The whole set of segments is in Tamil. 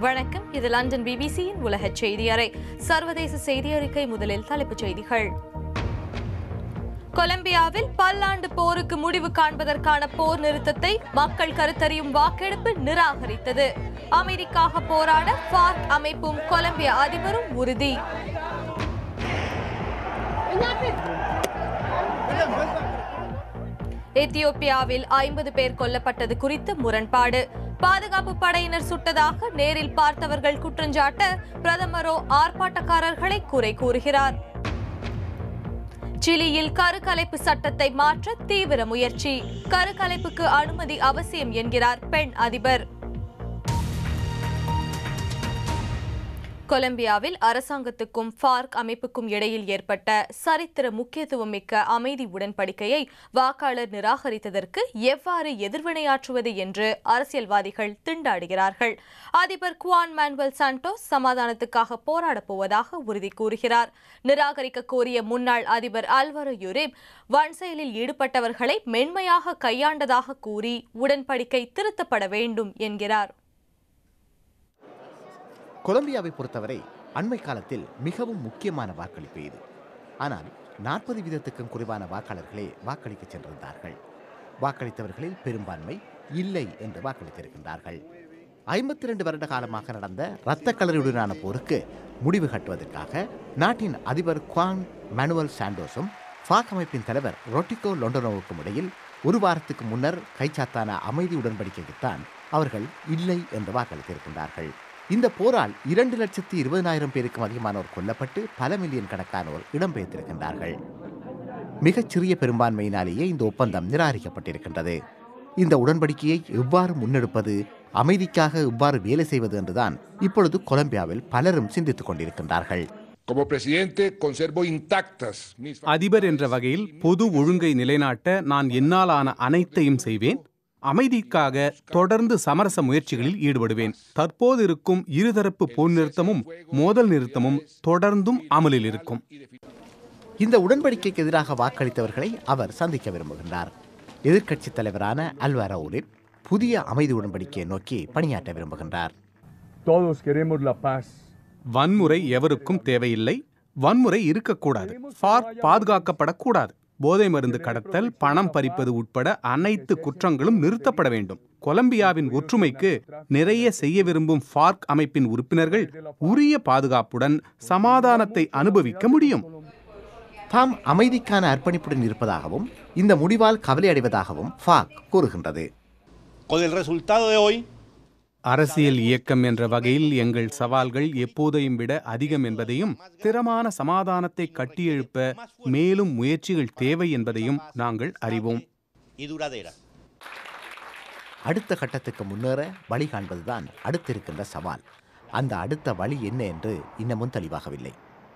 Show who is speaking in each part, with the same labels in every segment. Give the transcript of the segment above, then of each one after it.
Speaker 1: வணக்கம் இது லண்டன் பிபிசியின் உலக செய்தி அறை சர்வதேச செய்தி அறிக்கை முதலில் தலைப்புச் செய்திகள் கொலம்பியாவில் பல்லாண்டு போருக்கு முடிவு காண்பதற்கான போர் நிறுத்தத்தை மக்கள் கருத்தறியும் வாக்கெடுப்பு நிராகரித்தது அமைதிக்காக போராட ஃபார்க் அமைப்பும் கொலம்பிய அதிபரும் உறுதி எத்தியோப்பியாவில் ஐம்பது பேர் கொல்லப்பட்டது குறித்து முரண்பாடு பாதுகாப்பு படையினர் சுட்டதாக நேரில் பார்த்தவர்கள் குற்றஞ்சாட்ட பிரதமரோ ஆர்ப்பாட்டக்காரர்களை குறை கூறுகிறார் சிலியில் கருக்கலைப்பு சட்டத்தை மாற்ற தீவிர முயற்சி கருக்கலைப்புக்கு அனுமதி அவசியம் என்கிறார் பெண் அதிபர் கொலம்பியாவில் அரசாங்கத்துக்கும் ஃபார்க் அமைப்புக்கும் இடையில் ஏற்பட்ட சரித்திர முக்கியத்துவம் மிக்க அமைதி உடன்படிக்கையை வாக்காளர் நிராகரித்ததற்கு எவ்வாறு எதிர்வினையாற்றுவது என்று அரசியல்வாதிகள் திண்டாடுகிறார்கள் அதிபர் குவான் மானுவல் சாண்டோஸ் சமாதானத்துக்காக போராடப் போவதாக உறுதி கூறுகிறார் நிராகரிக்க கோரிய முன்னாள் அதிபர் அல்வரோ யுரிப் வன்செயலில் ஈடுபட்டவர்களை மென்மையாக கையாண்டதாக கூறி உடன்படிக்கை திருத்தப்பட வேண்டும் என்கிறார்
Speaker 2: கொலம்பியாவை பொறுத்தவரை அண்மை காலத்தில் மிகவும் முக்கியமான வாக்களிப்பு இது ஆனால் நாற்பது வீதத்துக்கும் குறைவான வாக்காளர்களே வாக்களிக்க சென்றிருந்தார்கள் வாக்களித்தவர்களில் பெரும்பான்மை இல்லை என்று வாக்களித்திருக்கின்றார்கள் ஐம்பத்தி ரெண்டு வருட காலமாக நடந்த இரத்த கலரியுடனான போருக்கு முடிவு கட்டுவதற்காக நாட்டின் அதிபர் குவான் மேனுவல் சாண்டோஸும் ஃபாக் அமைப்பின் தலைவர் ரொட்டிகோ லொண்டனோவுக்கும் இடையில் ஒரு வாரத்துக்கு முன்னர் கைச்சாத்தான அமைதி உடன்படிக்கைக்குத்தான் அவர்கள் இல்லை என்று வாக்களித்திருக்கின்றார்கள் இந்த போரால் இரண்டு லட்சத்தி இருபதனாயிரம் பேருக்கும் அதிகமானோர் கொல்லப்பட்டு பல மில்லியன் கணக்கானோர் இடம்பெயர்த்திருக்கின்றார்கள் மிகச் சிறிய பெரும்பான்மையினாலேயே இந்த ஒப்பந்தம் நிராகரிக்கப்பட்டிருக்கின்றது இந்த உடன்படிக்கையை எவ்வாறு முன்னெடுப்பது அமைதிக்காக எவ்வாறு வேலை செய்வது என்றுதான் இப்பொழுது கொலம்பியாவில் பலரும் சிந்தித்துக் கொண்டிருக்கின்றார்கள்
Speaker 3: Como presidente conservo intactas mis
Speaker 4: அதிபர் என்ற வகையில் பொது ஒழுங்கை நிலைநாட்ட நான் என்னாலான அனைத்தையும் செய்வேன் அமைதிக்காக தொடர்ந்து சமரச முயற்சிகளில் ஈடுபடுவேன் தற்போது இருக்கும் இருதரப்பு போர் நிறுத்தமும் மோதல் நிறுத்தமும் தொடர்ந்தும் அமலில் இருக்கும்
Speaker 2: இந்த உடன்படிக்கைக்கு எதிராக வாக்களித்தவர்களை அவர் சந்திக்க விரும்புகின்றார் எதிர்க்கட்சித் தலைவரான அல்வாரா உரிப் புதிய அமைதி உடன்படிக்கையை நோக்கி பணியாற்ற விரும்புகின்றார்
Speaker 5: Todos queremos la paz.
Speaker 4: வன்முறை எவருக்கும் தேவையில்லை வன்முறை இருக்கக்கூடாது ஃபார்க் பாதுகாக்கப்படக்கூடாது போதை மருந்து கடத்தல் பணம் பறிப்பது உட்பட அனைத்து குற்றங்களும் நிறுத்தப்பட வேண்டும் கொலம்பியாவின் ஒற்றுமைக்கு நிறைய செய்ய விரும்பும் ஃபார்க் அமைப்பின் உறுப்பினர்கள் உரிய பாதுகாப்புடன் சமாதானத்தை அனுபவிக்க முடியும்
Speaker 2: தாம் அமைதிக்கான அர்ப்பணிப்புடன் இருப்பதாகவும் இந்த முடிவால் கவலை அடைவதாகவும் ஃபாக் கூறுகின்றது
Speaker 6: Con el resultado de hoy,
Speaker 4: அரசியல் இயக்கம் என்ற வகையில் எங்கள் சவால்கள் எப்போதையும் விட அதிகம் என்பதையும் ஸ்திரமான சமாதானத்தை கட்டியெழுப்ப மேலும் முயற்சிகள் தேவை என்பதையும் நாங்கள் அறிவோம்
Speaker 6: y duradera.
Speaker 2: அடுத்த கட்டத்துக்கு முன்னேற வழி காண்பதுதான் அடுத்திருக்கின்ற சவால் அந்த அடுத்த வழி என்ன என்று இன்னமும் தெளிவாகவில்லை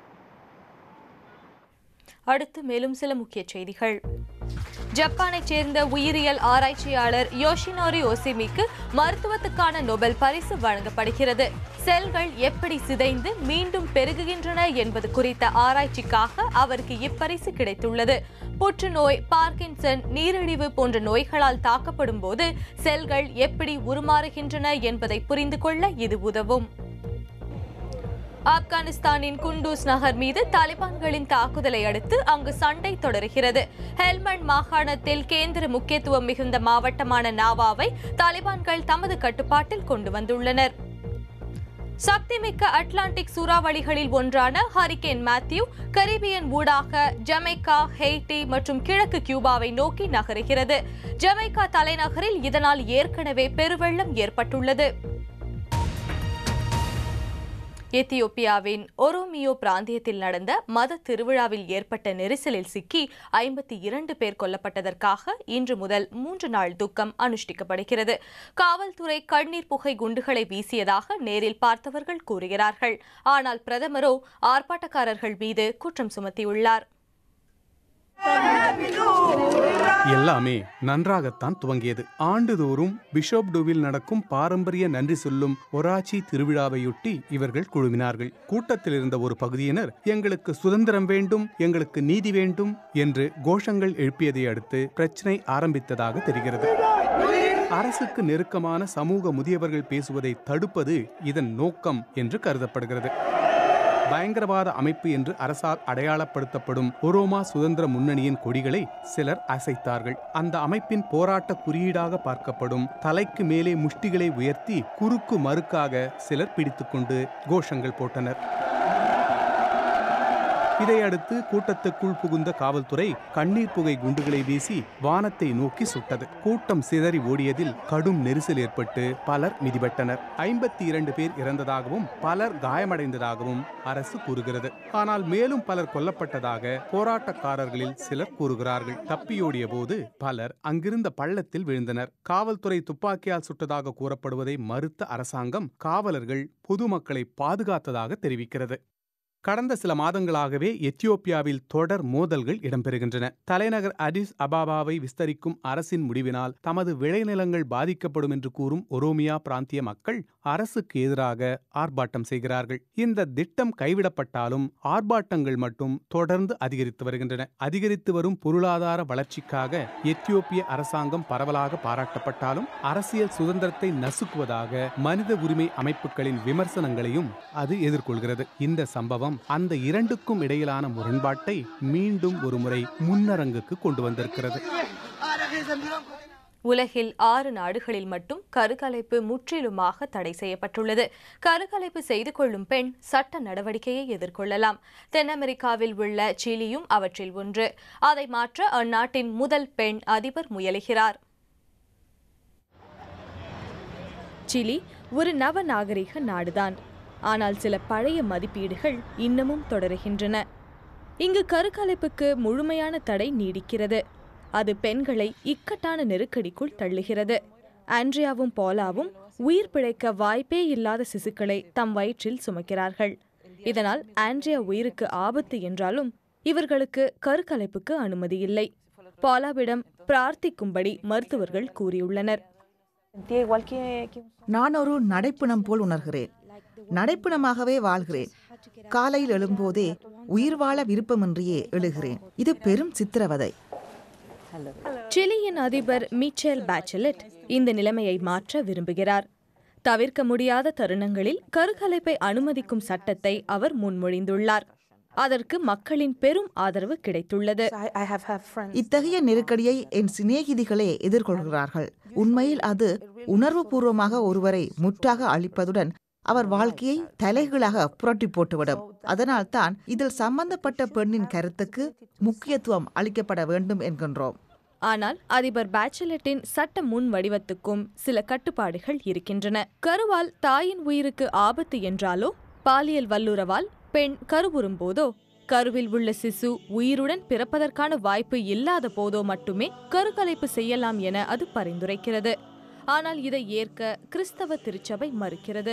Speaker 1: அடுத்து மேலும் சில முக்கிய செய்திகள் ஜப்பானைச் சேர்ந்த உயிரியல் ஆராய்ச்சியாளர் யோஷினோரி ஓசிமிக்கு மருத்துவத்துக்கான நோபல் பரிசு வழங்கப்படுகிறது செல்கள் எப்படி சிதைந்து மீண்டும் பெருகுகின்றன என்பது குறித்த ஆராய்ச்சிக்காக அவருக்கு இப்பரிசு கிடைத்துள்ளது புற்றுநோய் பார்க்கின்சன் நீரிழிவு போன்ற நோய்களால் தாக்கப்படும் போது செல்கள் எப்படி உருமாறுகின்றன என்பதை புரிந்து கொள்ள இது உதவும் ஆப்கானிஸ்தானின் குண்டூஸ் நகர் மீது தாலிபான்களின் தாக்குதலை அடுத்து அங்கு சண்டை தொடர்கிறது ஹெல்மண்ட் மாகாணத்தில் கேந்திர முக்கியத்துவம் மிகுந்த மாவட்டமான நாவாவை தாலிபான்கள் தமது கட்டுப்பாட்டில் கொண்டு வந்துள்ளனர் சக்திமிக்க அட்லாண்டிக் சூறாவளிகளில் ஒன்றான ஹரிகேன் மேத்யூ கரீபியன் ஊடாக ஜமைக்கா ஹெய்டி மற்றும் கிழக்கு கியூபாவை நோக்கி நகருகிறது ஜமைக்கா தலைநகரில் இதனால் ஏற்கனவே பெருவெள்ளம் ஏற்பட்டுள்ளது எத்தியோப்பியாவின் ஒரோமியோ பிராந்தியத்தில் நடந்த மத திருவிழாவில் ஏற்பட்ட நெரிசலில் சிக்கி ஐம்பத்தி இரண்டு பேர் கொல்லப்பட்டதற்காக இன்று முதல் மூன்று நாள் துக்கம் அனுஷ்டிக்கப்படுகிறது காவல்துறை கண்ணீர் புகை குண்டுகளை வீசியதாக நேரில் பார்த்தவர்கள் கூறுகிறார்கள் ஆனால் பிரதமரோ ஆர்ப்பாட்டக்காரர்கள் மீது குற்றம் சுமத்தியுள்ளார்
Speaker 4: எல்லாமே நன்றாகத்தான் துவங்கியது ஆண்டுதோறும் பிஷப் டூவில் நடக்கும் பாரம்பரிய நன்றி சொல்லும் ஒராச்சி திருவிழாவையொட்டி இவர்கள் குழுமினார்கள் கூட்டத்தில் இருந்த ஒரு பகுதியினர் எங்களுக்கு சுதந்திரம் வேண்டும் எங்களுக்கு நீதி வேண்டும் என்று கோஷங்கள் எழுப்பியதை அடுத்து பிரச்சனை ஆரம்பித்ததாக தெரிகிறது அரசுக்கு நெருக்கமான சமூக முதியவர்கள் பேசுவதை தடுப்பது இதன் நோக்கம் என்று கருதப்படுகிறது பயங்கரவாத அமைப்பு என்று அரசால் அடையாளப்படுத்தப்படும் ஒரோமா சுதந்திர முன்னணியின் கொடிகளை சிலர் அசைத்தார்கள் அந்த அமைப்பின் போராட்ட குறியீடாக பார்க்கப்படும் தலைக்கு மேலே முஷ்டிகளை உயர்த்தி குறுக்கு மறுக்காக சிலர் பிடித்துக்கொண்டு கோஷங்கள் போட்டனர் இதையடுத்து கூட்டத்துக்குள் புகுந்த காவல்துறை கண்ணீர் புகை குண்டுகளை வீசி வானத்தை நோக்கி சுட்டது கூட்டம் சிதறி ஓடியதில் கடும் நெரிசல் ஏற்பட்டு பலர் மிதிபட்டனர் ஐம்பத்தி இரண்டு பேர் இறந்ததாகவும் பலர் காயமடைந்ததாகவும் அரசு கூறுகிறது ஆனால் மேலும் பலர் கொல்லப்பட்டதாக போராட்டக்காரர்களில் சிலர் கூறுகிறார்கள் தப்பியோடிய போது பலர் அங்கிருந்த பள்ளத்தில் விழுந்தனர் காவல்துறை துப்பாக்கியால் சுட்டதாக கூறப்படுவதை மறுத்த அரசாங்கம் காவலர்கள் பொதுமக்களை பாதுகாத்ததாக தெரிவிக்கிறது கடந்த சில மாதங்களாகவே எத்தியோப்பியாவில் தொடர் மோதல்கள் இடம்பெறுகின்றன தலைநகர் அடிஸ் அபாபாவை விஸ்தரிக்கும் அரசின் முடிவினால் தமது விளைநிலங்கள் பாதிக்கப்படும் என்று கூறும் ஒரோமியா பிராந்திய மக்கள் அரசுக்கு எதிராக ஆர்ப்பாட்டம் செய்கிறார்கள் இந்த திட்டம் கைவிடப்பட்டாலும் ஆர்ப்பாட்டங்கள் மட்டும் தொடர்ந்து அதிகரித்து வருகின்றன அதிகரித்து வரும் பொருளாதார வளர்ச்சிக்காக எத்தியோப்பிய அரசாங்கம் பரவலாக பாராட்டப்பட்டாலும் அரசியல் சுதந்திரத்தை நசுக்குவதாக மனித உரிமை அமைப்புகளின் விமர்சனங்களையும் அது எதிர்கொள்கிறது இந்த சம்பவம் அந்த இரண்டுக்கும் இடையிலான முரண்பாட்டை மீண்டும் ஒருமுறை முன்னரங்குக்கு கொண்டு வந்திருக்கிறது
Speaker 1: உலகில் ஆறு நாடுகளில் மட்டும் கருக்கலைப்பு முற்றிலுமாக தடை செய்யப்பட்டுள்ளது கருக்கலைப்பு செய்து கொள்ளும் பெண் சட்ட நடவடிக்கையை எதிர்கொள்ளலாம் தென் அமெரிக்காவில் உள்ள சிலியும் அவற்றில் ஒன்று அதை மாற்ற அந்நாட்டின் முதல் பெண் அதிபர் முயலுகிறார் சிலி ஒரு நவநாகரிக நாடுதான் ஆனால் சில பழைய மதிப்பீடுகள் இன்னமும் தொடருகின்றன இங்கு கருக்கலைப்புக்கு முழுமையான தடை நீடிக்கிறது அது பெண்களை இக்கட்டான நெருக்கடிக்குள் தள்ளுகிறது ஆண்ட்ரியாவும் போலாவும் உயிர் பிழைக்க வாய்ப்பே இல்லாத சிசுக்களை தம் வயிற்றில் சுமக்கிறார்கள் இதனால் ஆண்ட்ரியா உயிருக்கு ஆபத்து என்றாலும் இவர்களுக்கு கருக்கலைப்புக்கு அனுமதி இல்லை போலாவிடம் பிரார்த்திக்கும்படி மருத்துவர்கள் கூறியுள்ளனர்
Speaker 7: நான் ஒரு நடைப்பிணம் போல் உணர்கிறேன் நடைப்பிணமாகவே வாழ்கிறேன் காலையில் எழும்போதே உயிர் வாழ விருப்பமின்றியே எழுகிறேன் இது பெரும் சித்திரவதை
Speaker 1: சிலியின் அதிபர் மிச்சேல் பேச்சலட் இந்த நிலைமையை மாற்ற விரும்புகிறார் தவிர்க்க முடியாத தருணங்களில் கருக்கலைப்பை அனுமதிக்கும் சட்டத்தை அவர் முன்மொழிந்துள்ளார் அதற்கு மக்களின் பெரும் ஆதரவு கிடைத்துள்ளது
Speaker 7: இத்தகைய நெருக்கடியை என் சிநேகிதிகளே எதிர்கொள்கிறார்கள் உண்மையில் அது உணர்வுபூர்வமாக ஒருவரை முற்றாக அழிப்பதுடன் அவர் வாழ்க்கையை தலைகீழாக புரட்டி போட்டுவிடும் அதனால் தான் இதில் சம்பந்தப்பட்ட பெண்ணின் கருத்துக்கு முக்கியத்துவம் அளிக்கப்பட வேண்டும் என்கின்றோம்
Speaker 1: ஆனால் அதிபர் பேச்சலட்டின் சட்ட முன் வடிவத்துக்கும் சில கட்டுப்பாடுகள் இருக்கின்றன கருவால் தாயின் உயிருக்கு ஆபத்து என்றாலோ பாலியல் வல்லுறவால் பெண் கருவுறும் போதோ கருவில் உள்ள சிசு உயிருடன் பிறப்பதற்கான வாய்ப்பு இல்லாத போதோ மட்டுமே கருக்கலைப்பு செய்யலாம் என அது பரிந்துரைக்கிறது ஆனால் இதை ஏற்க கிறிஸ்தவ திருச்சபை மறுக்கிறது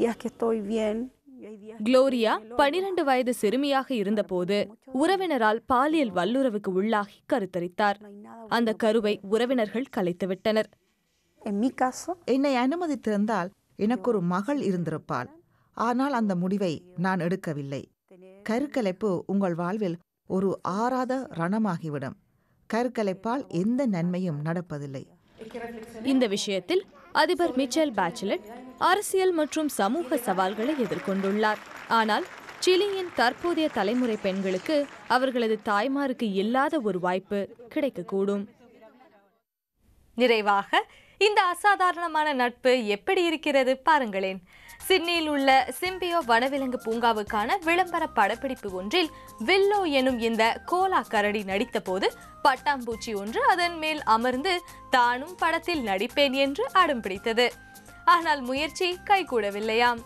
Speaker 1: குளோரியா பனிரெண்டு வயது சிறுமியாக இருந்தபோது உறவினரால் பாலியல் வல்லுறவுக்கு உள்ளாகி கருத்தரித்தார் அந்த கருவை உறவினர்கள் கலைத்துவிட்டனர்
Speaker 7: என்னை அனுமதித்திருந்தால் எனக்கு ஒரு மகள் இருந்திருப்பாள் ஆனால் அந்த முடிவை நான் எடுக்கவில்லை கருக்கலைப்பு உங்கள் வாழ்வில் ஒரு ஆறாத ரணமாகிவிடும் கருக்கலைப்பால் எந்த நன்மையும் நடப்பதில்லை
Speaker 1: இந்த விஷயத்தில் அதிபர் மிச்சல் பேச்சலட் அரசியல் மற்றும் சமூக சவால்களை எதிர்கொண்டுள்ளார் ஆனால் சிலியின் தற்போதைய தலைமுறை பெண்களுக்கு அவர்களது தாய்மாருக்கு இல்லாத ஒரு வாய்ப்பு கிடைக்கக்கூடும் நிறைவாக இந்த அசாதாரணமான நட்பு எப்படி இருக்கிறது பாருங்களேன் சிட்னியில் உள்ள சிம்பியோ வனவிலங்கு பூங்காவுக்கான விளம்பர படப்பிடிப்பு ஒன்றில் வில்லோ எனும் இந்த கோலா கரடி நடித்தபோது பட்டாம்பூச்சி ஒன்று அதன் மேல் அமர்ந்து தானும் படத்தில் நடிப்பேன் என்று அடம் பிடித்தது ஆனால் முயற்சி கைகூடவில்லையாம்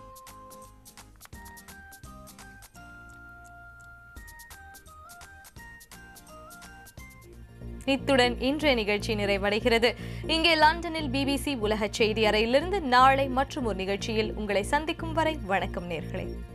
Speaker 1: இத்துடன் இன்றைய நிகழ்ச்சி நிறைவடைகிறது இங்கே லண்டனில் பிபிசி உலக செய்தி அறையிலிருந்து நாளை மற்றும் ஒரு நிகழ்ச்சியில் உங்களை சந்திக்கும் வரை வணக்கம் நேர்களே